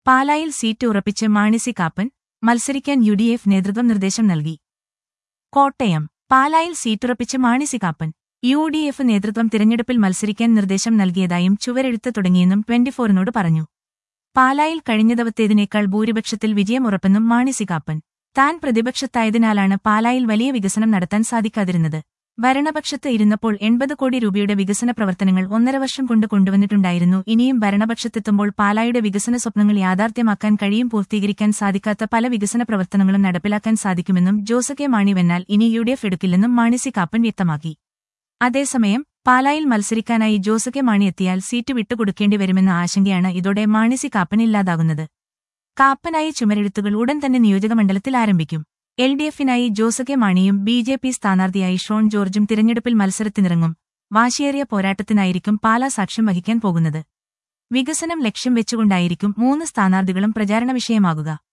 പാലായിൽ സീറ്റ് ഉറപ്പിച്ച് മാണി സി കാപ്പൻ മത്സരിക്കാൻ യു ഡി എഫ് നേതൃത്വം നിർദ്ദേശം നൽകി കോട്ടയം പാലായിൽ സീറ്റുറപ്പിച്ച് Mani C Kappan U D F നേതൃത്വം തിരഞ്ഞെടുപ്പിൽ മത്സരിക്കാൻ നിർദ്ദേശം നൽകിയതായും ചുവരെഴുത്ത് തുടങ്ങിയെന്നും ട്വന്റിഫോറിനോട് പറഞ്ഞു പാലായിൽ കഴിഞ്ഞതവത്തേതിനേക്കാൾ ഭൂരിപക്ഷത്തിൽ വിജയമുറപ്പെന്നും മാണി സി കാപ്പൻ താൻ പ്രതിപക്ഷത്തായതിനാലാണ് പാലായിൽ വലിയ വികസനം നടത്താൻ സാധിക്കാതിരുന്നത് ഭരണപക്ഷത്ത് ഇരുന്നപ്പോൾ എൺപത് കോടി രൂപയുടെ വികസന പ്രവർത്തനങ്ങൾ ഒന്നര വർഷം കൊണ്ട് കൊണ്ടുവന്നിട്ടുണ്ടായിരുന്നു ഇനിയും ഭരണപക്ഷത്തെത്തുമ്പോൾ പാലായുടെ വികസന സ്വപ്നങ്ങൾ യാഥാർത്ഥ്യമാക്കാൻ കഴിയും പൂർത്തീകരിക്കാൻ സാധിക്കാത്ത പല വികസന പ്രവർത്തനങ്ങളും നടപ്പിലാക്കാൻ സാധിക്കുമെന്നും ജോസ് കെ മാണി വെന്നാൽ ഇനി യു ഡി എഫ് എടുക്കില്ലെന്നും മാണി സി കാപ്പൻ വ്യക്തമാക്കി അതേസമയം പാലായിൽ മത്സരിക്കാനായി ജോസ് കെ മാണി എത്തിയാൽ സീറ്റ് വിട്ടുകൊടുക്കേണ്ടി വരുമെന്ന ആശങ്കയാണ് ഇതോടെ മാണി സി കാപ്പൻ ഇല്ലാതാകുന്നത് കാപ്പനായി ചുമരെഴുത്തുകൾ ഉടൻ തന്നെ നിയോജകമണ്ഡലത്തിൽ ആരംഭിക്കും എൽ ഡി എഫിനായി ജോസ് കെ മാണിയും ബി ജെ പി സ്ഥാനാർത്ഥിയായി ഷോൺ ജോർജും തിരഞ്ഞെടുപ്പിൽ മത്സരത്തിനിറങ്ങും വാശിയേറിയ പോരാട്ടത്തിനായിരിക്കും പാലാ സാക്ഷ്യം വഹിക്കാൻ പോകുന്നത് വികസനം ലക്ഷ്യം വെച്ചുകൊണ്ടായിരിക്കും മൂന്ന് സ്ഥാനാർത്ഥികളും പ്രചാരണ വിഷയമാകുക